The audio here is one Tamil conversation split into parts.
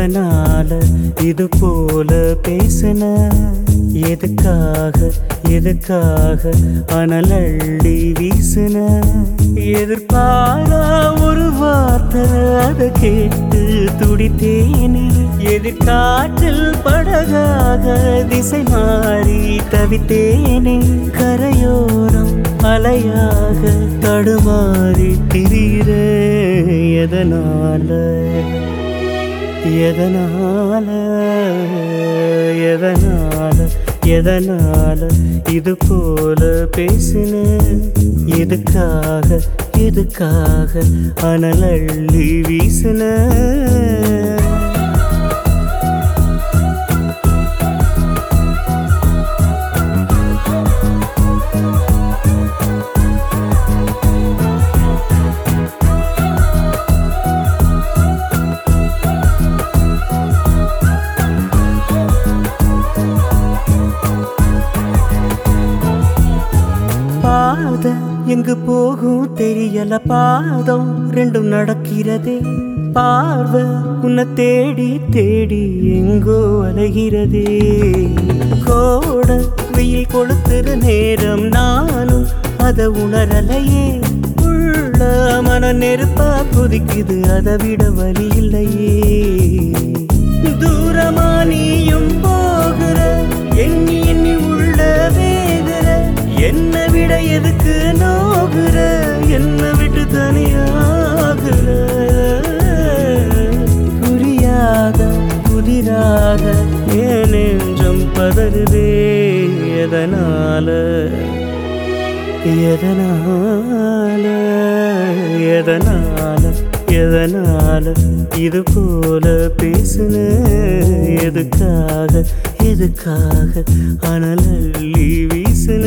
எதனால இது போல பேசுன எதுக்காக எதுக்காக அனலள்ளி வீசுன எதிர்பாரா ஒரு வார்த்தை அதை கேட்டு துடித்தேனே எதிர்காற்றில் படகாக திசை மாறி தவித்தேனே கரையோரம் அலையாக தடுமாறி திரிகிற எதனால எதனால எதனால எதனால இது போல பேசின எதுக்காக எதுக்காக அனலள்ளி வீசின பாத எங்கு போகும் தெரியல பாதம் ரெண்டும் நடக்கிறதே பார்வை உன்னை தேடி தேடி எங்கோ அலைகிறதே கோட வெயில் கொளுத்துற நேரம் நானும் அத உணரலையே உள்ள மன நெருப்பா கொதிக்குது அதை விட வழி இல்லையே தூரமா நீயும் போகிற எண்ணி எண்ணி உள்ள வேகுற என்ன விட எதுக்கு நோகுற என்ன விட்டு தனியாகுற புரியாத புதிராக ஏன் நெஞ்சம் பதறுதே எதனால எதனால எதனால எதனால இது போல பேசுன எதுக்காக எதுக்காக அனலள்ளி வீசுன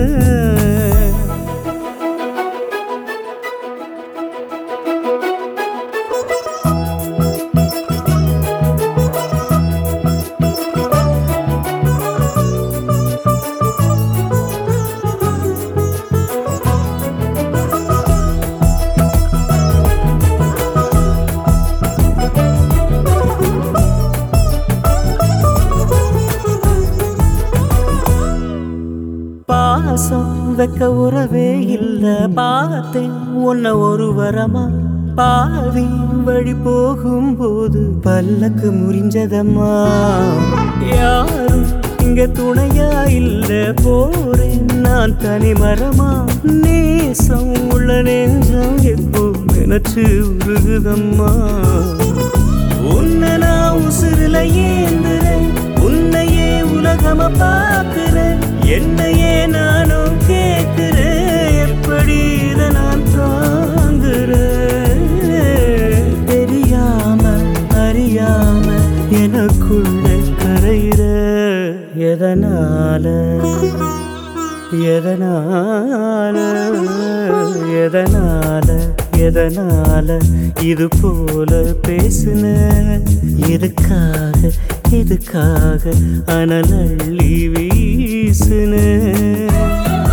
பாசம் வைக்க உறவே இல்ல பார்த்தேன் உன்னை ஒரு வரமா பாதி வழி போகும்போது பல்லக்கு முறிஞ்சதம்மா யாரும் இங்க துணையா இல்ல போறேன் நான் தனி மரமா நேசம் உள்ள நெஞ்சம் எப்போ நினைச்சு உருகுதம்மா உன்னை நான் உசுருல ஏந்துறேன் உன்னையே உலகமா பார்க்கிறேன் என்னையே நானும் கேட்கிறேன் எப்படி இதை நான் தாங்குறேன் தெரியாம அறியாம எனக்குள்ள கரையிற எதனால எதனால எதனால எதனால இது போல பேசுன எதுக்காக எதுக்காக அனலள்ளி வீசுன